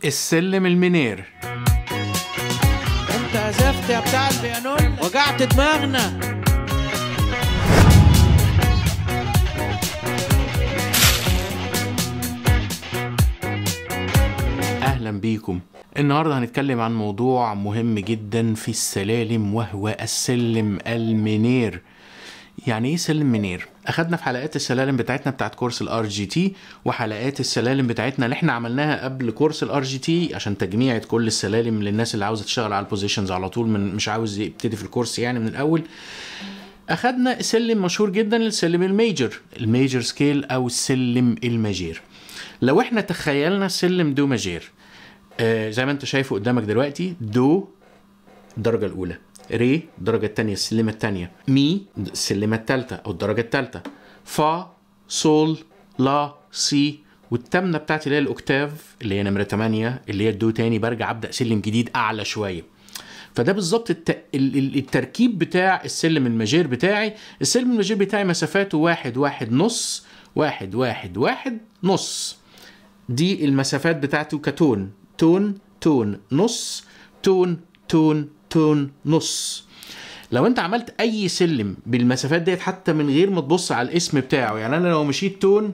السلم المنير انت عزفت يا بتاع البيانون وجعت دماغنا اهلا بيكم النهارده هنتكلم عن موضوع مهم جدا في السلالم وهو السلم المنير يعني ايه سلم منير اخدنا في حلقات السلالم بتاعتنا بتاعت كورس الار جي تي وحلقات السلالم بتاعتنا اللي احنا عملناها قبل كورس الار جي تي عشان تجميعة كل السلالم للناس اللي عاوزه تشتغل على البوزيشنز على طول من مش عاوز يبتدي في الكورس يعني من الاول اخدنا سلم مشهور جدا السلم الميجر الميجر سكيل او السلم الماجير لو احنا تخيلنا سلم دو ماجير آه زي ما انت شايفه قدامك دلوقتي دو الدرجة الأولى ري الدرجة الثانية السلمة الثانية مي السلمة الثالثة أو الدرجة الثالثة فا صول لا سي والتامنة بتاعتي اللي هي الأوكتاف اللي هي نمرة 8 اللي هي الدو تاني برجع أبدأ سلم جديد أعلى شوية فده بالظبط الت... ال- ال- التركيب بتاع السلم الماجير بتاعي السلم الماجير بتاعي مسافاته واحد واحد نص واحد واحد واحد نص دي المسافات بتاعته كتون تون تون نص تون تون تون نص لو انت عملت اي سلم بالمسافات ديت حتى من غير ما تبص على الاسم بتاعه يعني انا لو مشيت تون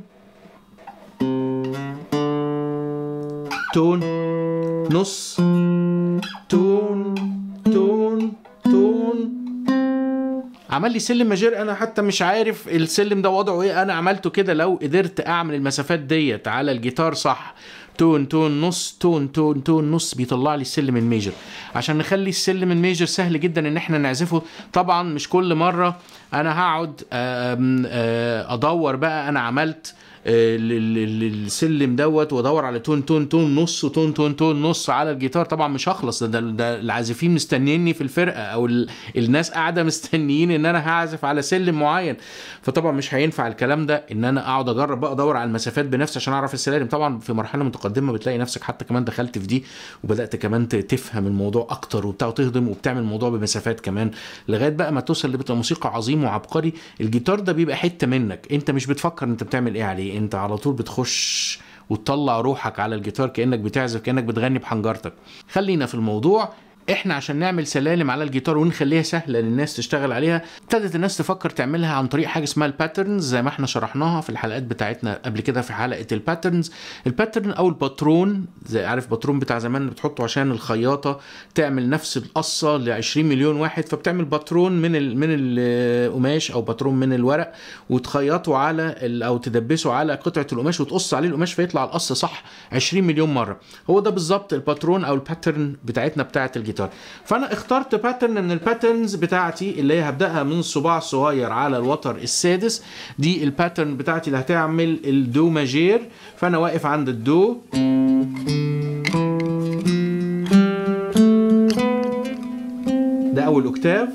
تون نص تون تون تون عمل لي سلم ماجير انا حتى مش عارف السلم ده وضعه ايه انا عملته كده لو قدرت اعمل المسافات ديت على الجيتار صح تون تون نص تون تون تون نص بيطلع لي السلم الميجر عشان نخلي السلم الميجر سهل جدا ان احنا نعزفه طبعا مش كل مره انا هقعد آم، آه، ادور بقى انا عملت آه، ال- ال- ال- السلم دوت وادور على تون تون تون نص وتون تون تون نص على الجيتار طبعا مش هخلص ده, ده, ده العازفين مستنيني في الفرقه او ال- الناس قاعده مستنيين ان انا هعزف على سلم معين فطبعا مش هينفع الكلام ده ان انا اقعد اجرب بقى ادور على المسافات بنفسي عشان اعرف السلالم طبعا في مرحله متقدمه بتلاقي نفسك حتى كمان دخلت في دي وبدات كمان ت- تفهم الموضوع اكتر وبتاع وتهضم وبتعمل الموضوع بمسافات كمان لغايه بقى ما توصل لبقى موسيقى عظيم وعبقري الجيتار ده بيبقى حته منك انت مش بتفكر انت بتعمل ايه عليه انت على طول بتخش وتطلع روحك على الجيتار كانك بتعزف كانك بتغني بحنجرتك خلينا في الموضوع احنا عشان نعمل سلالم على الجيتار ونخليها سهله للناس تشتغل عليها ابتدت الناس تفكر تعملها عن طريق حاجه اسمها الباترنز زي ما احنا شرحناها في الحلقات بتاعتنا قبل كده في حلقه الباترنز الباترن او الباترون زي عارف باترون بتاع زمان اللي بتحطه عشان الخياطه تعمل نفس القصه ل 20 مليون واحد فبتعمل باترون من ال من القماش او باترون من الورق وتخيطه على ال- او تدبسه على قطعه القماش وتقص عليه القماش فيطلع القص صح 20 مليون مره هو ده بالظبط الباترون او الباترن بتاعتنا بتاعه الجيتار فانا اخترت باترن من الباترنز بتاعتي اللي هي هبداها من الصباع الصغير على الوتر السادس دي الباترن بتاعتي اللي هتعمل الدو ماجير فانا واقف عند الدو ده اول اوكتاف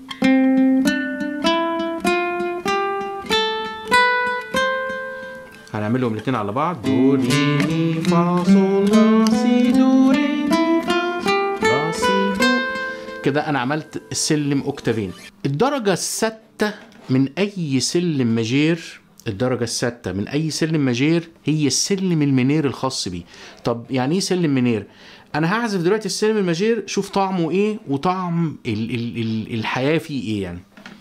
هنعملهم الاثنين على بعض دو ري مي فا صول لا سي دو ري مي فا صول لا سي دو كده انا عملت السلم اوكتافين الدرجه السادسه من اي سلم ماجير الدرجة السادسة من أي سلم ماجير هي السلم المنير الخاص بيه. طب يعني إيه سلم منير؟ أنا هعزف دلوقتي السلم الماجير شوف طعمه إيه وطعم ال ال ال الحياة فيه إيه يعني.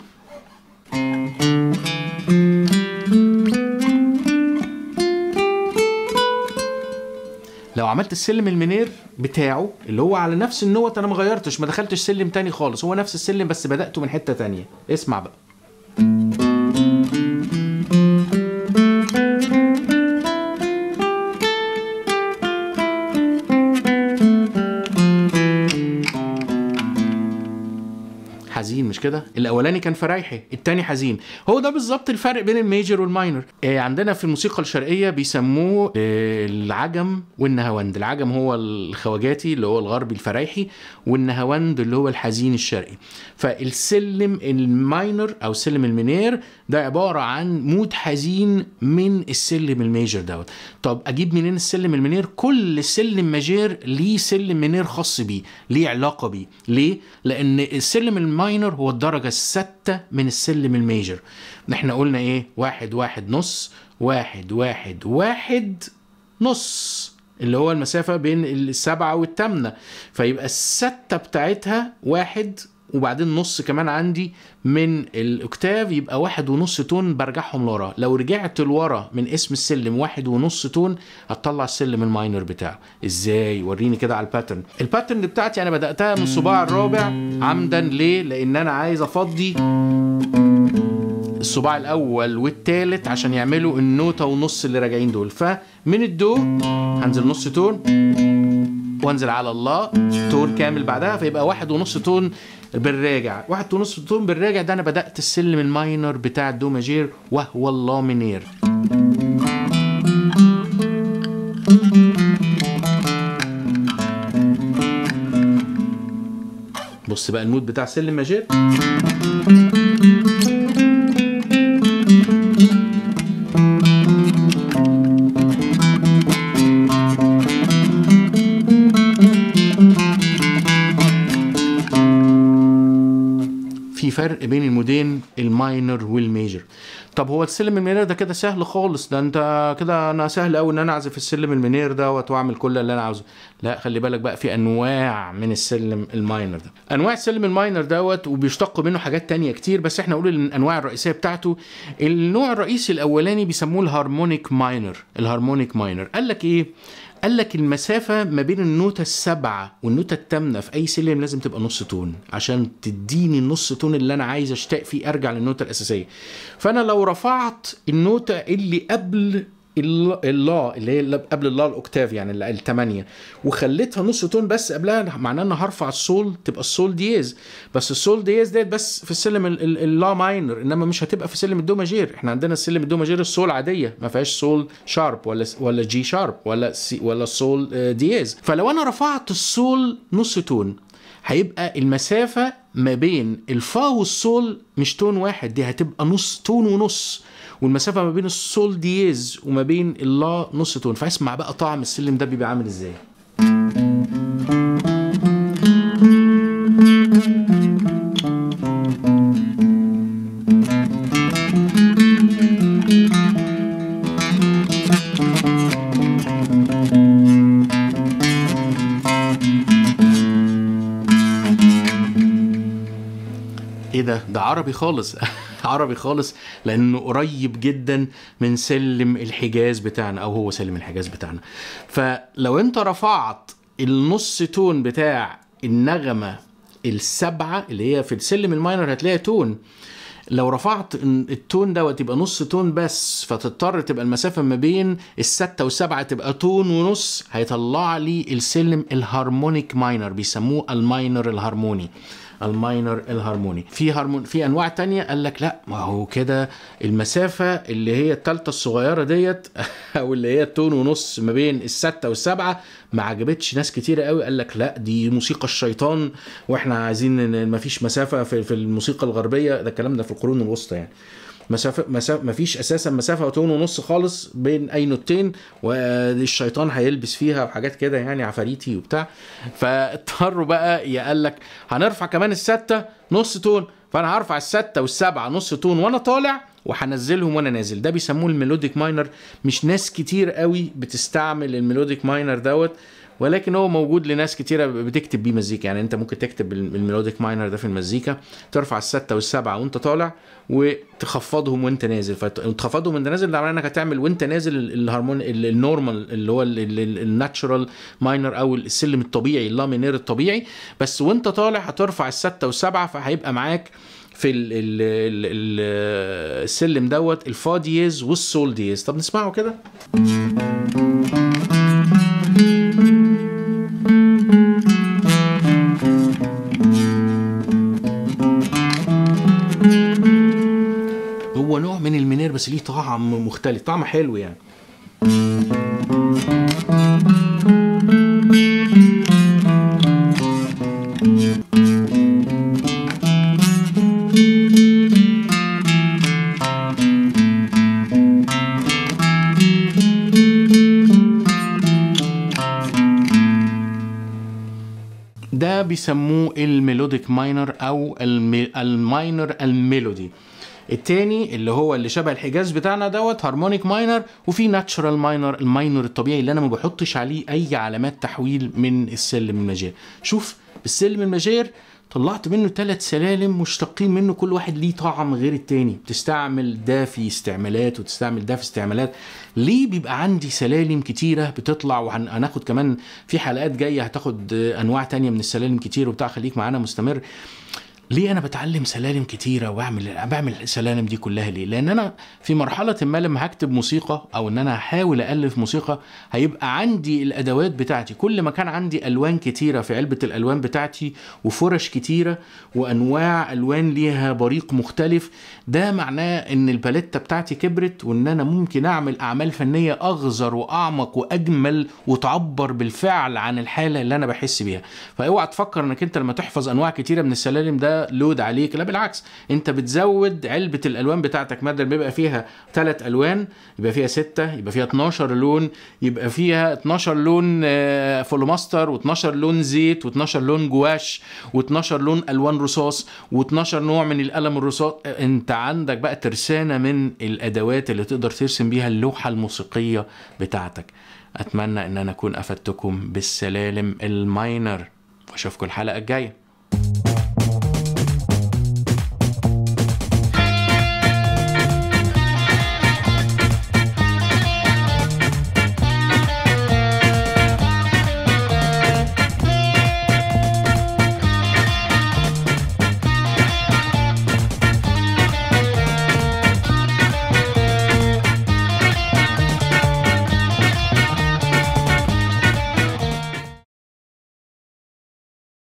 لو عملت السلم المنير بتاعه اللي هو على نفس النوت انا ما غيرتش ما دخلتش سلم تاني خالص هو نفس السلم بس بدأته من حتة تانية اسمع بقى حزين مش كده الاولاني كان فرايحي التاني حزين هو ده بالظبط الفرق بين الميجر والماينر آه عندنا في الموسيقى الشرقيه بيسموه آه العجم والنهاوند العجم هو الخواجاتي اللي هو الغربي الفرايحي والنهاوند اللي هو الحزين الشرقي فالسلم الماينر او السلم المنير ده عباره عن مود حزين من السلم الميجر دوت طب اجيب منين السلم المنير كل سلم ماجير ليه سلم منير خاص بيه ليه علاقه بيه ليه لان السلم الماينر هو الدرجه السادسه من السلم الميجر احنا قلنا ايه واحد واحد نص واحد واحد واحد نص اللي هو المسافة بين السبعة والتامنة فيبقى الستة بتاعتها واحد وبعدين نص كمان عندي من الاكتاف يبقى واحد ونص تون برجعهم لورا لو رجعت لورا من اسم السلم واحد ونص تون هتطلع السلم الماينر بتاعه ازاي وريني كده على الباترن الباترن بتاعتي انا بداتها من الصباع الرابع عمدا ليه لان انا عايز افضي الصباع الاول والتالت عشان يعملوا النوتة ونص اللي راجعين دول فمن الدو هنزل نص تون وانزل على الله تون كامل بعدها فيبقى واحد ونص تون بالراجع واحد ونص تون بالراجع ده انا بدأت السلم الماينر بتاع الدو ماجير وهو الله منير بص بقى المود بتاع سلم ماجير في فرق بين المودين الماينر والميجر طب هو السلم المينير ده كده سهل خالص ده انت كده انا سهل قوي ان انا اعزف السلم المينير دوت واعمل كل اللي انا عاوزه لا خلي بالك بقى في انواع من السلم الماينر ده انواع السلم الماينر دوت وبيشتق منه حاجات تانية كتير بس احنا نقول الانواع الرئيسيه بتاعته النوع الرئيسي الاولاني بيسموه الهارمونيك ماينر الهارمونيك ماينر قال لك ايه قال لك المسافة ما بين النوتة السبعة والنوتة التامنة في أي سلم لازم تبقى نص تون عشان تديني النص تون اللي أنا عايز أشتاق فيه أرجع للنوتة الأساسية. فأنا لو رفعت النوتة اللي قبل اللا اللي هي قبل اللا الاوكتاف يعني الثمانيه وخليتها نص تون بس قبلها معناه ان هرفع السول تبقى السول دييز بس السول دييز ديت بس في السلم اللا ماينر انما مش هتبقى في سلم الدو ماجير احنا عندنا السلم الدو ماجير السول عاديه ما فيهاش سول شارب ولا ولا جي شارب ولا سي ولا سول دييز فلو انا رفعت السول نص تون هيبقى المسافه ما بين الفا والسول مش تون واحد دي هتبقى نص تون ونص والمسافه ما بين السول دييز وما بين اللا نص تون فاسمع بقى طعم السلم ده بيبقى عامل ازاي ايه ده ده عربي خالص عربي خالص لانه قريب جدا من سلم الحجاز بتاعنا او هو سلم الحجاز بتاعنا فلو انت رفعت النص تون بتاع النغمه السبعه اللي هي في السلم الماينر هتلاقي تون لو رفعت التون دوت يبقى نص تون بس فتضطر تبقى المسافه ما بين الستة والسبعة تبقى تون ونص هيطلع لي السلم الهارمونيك ماينر بيسموه الماينر الهارموني الماينر الهارموني في هارمون في انواع تانية قال لك لا ما هو كده المسافه اللي هي التالتة الصغيره ديت او اللي هي التون ونص ما بين الستة والسبعة ما عجبتش ناس كتيرة قوي قال لك لا دي موسيقى الشيطان واحنا عايزين ما فيش مسافه في, في الموسيقى الغربيه ده الكلام ده في القرون الوسطى يعني مسافه مسافه ما فيش اساسا مسافه تون ونص خالص بين اي نوتين والشيطان هيلبس فيها وحاجات كده يعني عفاريتي وبتاع فاضطروا بقى يقال لك هنرفع كمان السته نص تون فانا هرفع السته والسبعه نص تون وانا طالع وهنزلهم وانا نازل ده بيسموه الميلوديك ماينر مش ناس كتير قوي بتستعمل الميلوديك ماينر دوت ولكن هو موجود لناس كتيرة بتكتب بيه مزيكا يعني انت ممكن تكتب الميلوديك ماينر ده في المزيكا ترفع الستة والسبعة وانت طالع وتخفضهم وانت نازل فتخفضهم وانت نازل ده معناه انك هتعمل وانت نازل الهارمون النورمال اللي هو الناتشورال ماينر او السلم الطبيعي اللا مينير الطبيعي بس وانت طالع هترفع الستة والسبعة فهيبقى معاك في ال ال ال السلم دوت الفا دييز والسول دييز طب نسمعه كده هو نوع من المنير بس ليه طعم مختلف طعم حلو يعني ده بيسموه الميلوديك ماينر او المي... الماينر الميلودي التاني اللي هو اللي شبه الحجاز بتاعنا دوت هارمونيك ماينر وفي ناتشرال ماينر الماينر الطبيعي اللي انا ما بحطش عليه اي علامات تحويل من السلم الماجير شوف السلم الماجير طلعت منه ثلاث سلالم مشتقين منه كل واحد ليه طعم غير التاني بتستعمل ده في استعمالات وتستعمل ده في استعمالات ليه بيبقى عندي سلالم كتيرة بتطلع وهناخد كمان في حلقات جاية هتاخد انواع تانية من السلالم كتير وبتاع خليك معانا مستمر ليه انا بتعلم سلالم كتيره واعمل بعمل السلالم دي كلها ليه لان انا في مرحله ما لما هكتب موسيقى او ان انا هحاول الف موسيقى هيبقى عندي الادوات بتاعتي كل ما كان عندي الوان كتيره في علبه الالوان بتاعتي وفرش كتيره وانواع الوان ليها بريق مختلف ده معناه ان الباليته بتاعتي كبرت وان انا ممكن اعمل اعمال فنيه اغزر واعمق واجمل وتعبر بالفعل عن الحاله اللي انا بحس بيها فاوعى تفكر انك انت لما تحفظ انواع كتيره من السلالم ده لود عليك لا بالعكس انت بتزود علبه الالوان بتاعتك بدل ما يبقى فيها ثلاث الوان يبقى فيها ستة يبقى فيها 12 لون يبقى فيها 12 لون آه، فولوماستر و12 لون زيت و12 لون جواش و12 لون الوان رصاص و12 نوع من القلم الرصاص آه، انت عندك بقى ترسانه من الادوات اللي تقدر ترسم بيها اللوحه الموسيقيه بتاعتك اتمنى ان انا اكون افدتكم بالسلالم الماينر واشوفكم الحلقه الجايه